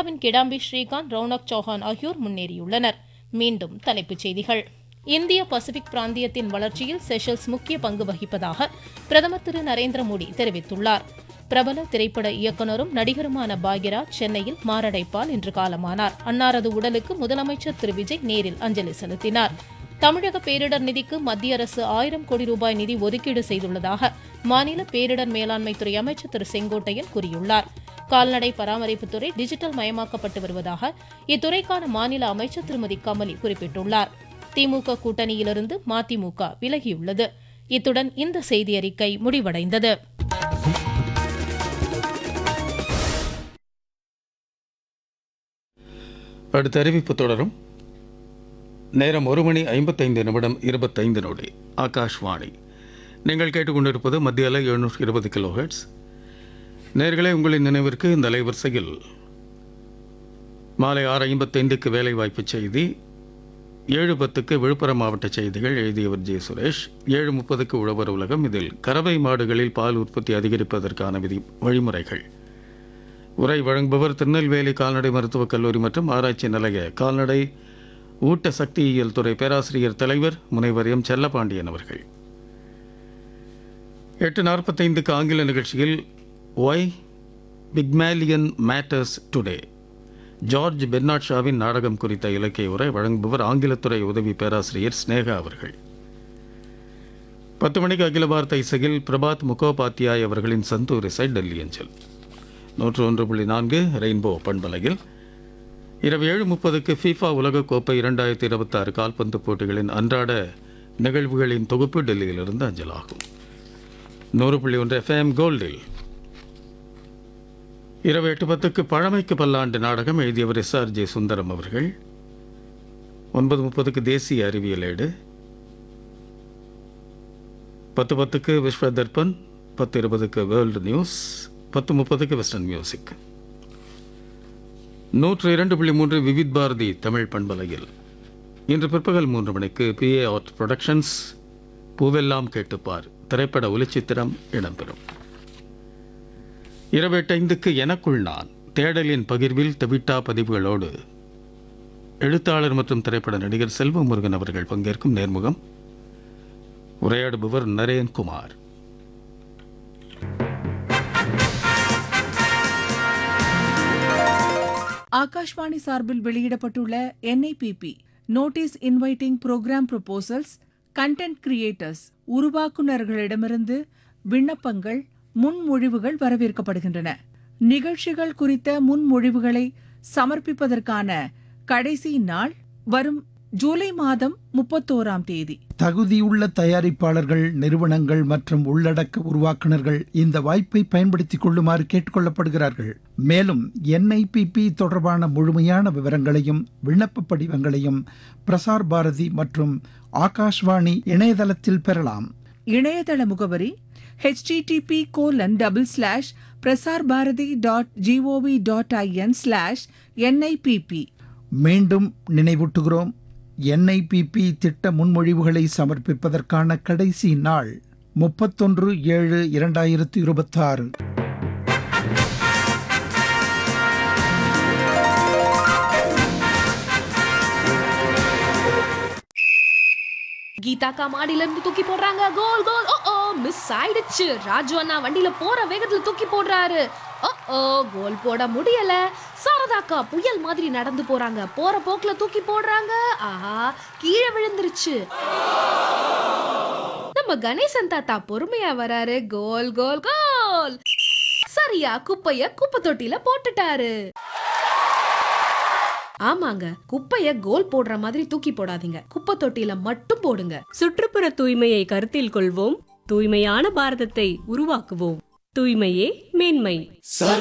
இந்தியாவின் கிடாம்பி ஸ்ரீகாந்த் ரௌனக் சௌஹான் ஆகியோர் முன்னேறியுள்ளனர் மீண்டும் தலைப்புச் செய்திகள் இந்திய பசிபிக் பிராந்தியத்தின் வளர்ச்சியில் செஷல்ஸ் முக்கிய பங்கு வகிப்பதாக பிரதமர் திரு நரேந்திர மோடி தெரிவித்துள்ளார் பிரபல திரைப்பட இயக்குனரும் நடிகருமான பாக்யராஜ் சென்னையில் மாரடைப்பால் இன்று காலமானார் அன்னாரது உடலுக்கு முதலமைச்சர் திரு விஜய் நேரில் அஞ்சலி செலுத்தினார் தமிழக பேரிடர் நிதிக்கு மத்திய அரசு ஆயிரம் கோடி ரூபாய் நிதி ஒதுக்கீடு செய்துள்ளதாக மாநில பேரிடர் மேலாண்மை துறை அமைச்சர் திரு செங்கோட்டையன் கூறியுள்ளார் கால்நடை பராமரிப்புத்துறை டிஜிட்டல் மயமாக்கப்பட்டு வருவதாக இத்துறைக்கான மாநில அமைச்சர் திருமதி கமலி குறிப்பிட்டுள்ளார் திமுக கூட்டணியிலிருந்து மதிமுக விலகியுள்ளது இத்துடன் இந்த செய்தி அறிக்கை முடிவடைந்தது அடுத்த அறிவிப்பு தொடரும் நேரம் ஒரு மணி ஐம்பத்தைந்து நிமிடம் இருபத்தைந்து நொடி ஆகாஷ்வாணி நீங்கள் கேட்டுக்கொண்டிருப்பது மத்திய அலை எழுநூற்றி இருபது கிலோஹெட்ஸ் நேர்களே உங்களின் நினைவிற்கு இந்த அலைவரிசையில் மாலை ஆறு ஐம்பத்தைந்துக்கு வேலைவாய்ப்பு செய்தி ஏழு பத்துக்கு விழுப்புரம் மாவட்ட செய்திகள் எழுதியவர் ஜே சுரேஷ் ஏழு முப்பதுக்கு உழவர் உலகம் இதில் கறவை மாடுகளில் பால் உற்பத்தி அதிகரிப்பதற்கான விதி வழிமுறைகள் உரை வழங்குபவர் திருநெல்வேலி கால்நடை மருத்துவக் கல்லூரி மற்றும் ஆராய்ச்சி நிலைய கால்நடை ஊட்ட சக்தியியல் துறை பேராசிரியர் தலைவர் முனைவர் எம் செல்லபாண்டியன் அவர்கள் எட்டு நாற்பத்தைந்துக்கு ஆங்கில நிகழ்ச்சியில் why Pygmalion matters today George Bernard ஷாவின் நாடகம் குறித்த இலக்கிய உரை வழங்குபவர் ஆங்கிலத்துறை உதவி பேராசிரியர் ஸ்னேகா அவர்கள் பத்து மணிக்கு அகில பாரத இசையில் பிரபாத் முகோபாத்தியாய் அவர்களின் சந்தூர் இசை டெல்லி அஞ்சல் நூற்று ஒன்று புள்ளி நான்கு ரெயின்போ பண்பலையில் இரவு ஏழு முப்பதுக்கு ஃபீஃபா உலகக்கோப்பை இரண்டாயிரத்தி இருபத்தாறு கால்பந்து போட்டிகளின் அன்றாட நிகழ்வுகளின் தொகுப்பு டெல்லியிலிருந்து அஞ்சலாகும் நூறு புள்ளி ஒன்று எஃப்எம் கோல்டில் இரவு எட்டு பத்துக்கு பழமைக்கு பல்லாண்டு நாடகம் எழுதியவர் எஸ் ஆர் ஜே சுந்தரம் அவர்கள் ஒன்பது முப்பதுக்கு தேசிய அறிவியல் ஏடு பத்து பத்துக்கு விஸ்வ தர்பன் பத்து இருபதுக்கு வேர்ல்டு நியூஸ் பத்து முப்பதுக்கு வெஸ்டர்ன் மியூசிக் நூற்று இரண்டு புள்ளி மூன்று விவித் பாரதி தமிழ் பண்பலையில் இன்று பிற்பகல் மூன்று மணிக்கு பிஏ ஆர்ட் ப்ரொடக்ஷன்ஸ் பூவெல்லாம் கேட்டுப்பார் திரைப்பட ஒலிச்சித்திரம் இடம்பெறும் இரவு எட்டு ஐந்துக்கு எனக்குள் நான் தேடலின் பகிர்வில் தெவிட்டா பதிவுகளோடு எழுத்தாளர் மற்றும் திரைப்பட நடிகர் செல்வமுருகன் அவர்கள் பங்கேற்கும் நேர்முகம் உரையாடுபவர் நரேன்குமார் ஆகாஷ்வாணி சார்பில் வெளியிடப்பட்டுள்ள NIPP notice inviting programme proposals content creators உருவாக்குநர்களிடமிருந்து விண்ணப்பங்கள் முன்மொழிவுகள் வரவேற்கப்படுகின்றன நிகழ்ச்சிகள் குறித்த முன்மொழிவுகளை சமர்ப்பிப்பதற்கான கடைசி நாள் வரும் ஜூலை மாதம் முப்பத்தோராம் தேதி தகுதியுள்ள தயாரிப்பாளர்கள் நிறுவனங்கள் மற்றும் உள்ளடக்க உருவாக்குனர்கள் இந்த வாய்ப்பை பயன்படுத்திக் கொள்ளுமாறு கேட்டுக்கொள்ளப்படுகிறார்கள் மேலும் என்ஐபிபி தொடர்பான முழுமையான விவரங்களையும் விண்ணப்ப படிவங்களையும் பிரசார் பாரதி மற்றும் ஆகாஷ்வாணி இணையதளத்தில் பெறலாம் இணையதள முகவரி http colon double slash Prasar Bharati dot GOV dot IN slash NIPP மீண்டும் நினைவூட்டுகிறோம் என்ஐபிபி திட்ட முன்மொழிவுகளை சமர்ப்பிப்பதற்கான கடைசி நாள் முப்பத்தொன்று ஏழு இரண்டாயிரத்து இருபத்தாறு கீதாக்கா மாடியில இருந்து தூக்கி போடுறாங்க கோல் கோல் ஓ ஓ மிஸ் ஆயிடுச்சு ராஜு அண்ணா வண்டியில போற வேகத்துல தூக்கி போடுறாரு ஓ ஓ கோல் போட முடியல சாரதாக்கா புயல் மாதிரி நடந்து போறாங்க போற போக்குல தூக்கி போடுறாங்க ஆஹா கீழே விழுந்துருச்சு நம்ம கணேசன் தாத்தா பொறுமையா வராரு கோல் கோல் கோல் சரியா குப்பைய குப்பை தொட்டில போட்டுட்டாரு ஆமாங்க குப்பைய கோல் போடுற மாதிரி தூக்கி போடாதீங்க குப்பை தொட்டில மட்டும் போடுங்க சுற்றுப்புற தூய்மையை கருத்தில் கொள்வோம் தூய்மையான பாரதத்தை உருவாக்குவோம் தூய்மையே மேன்மை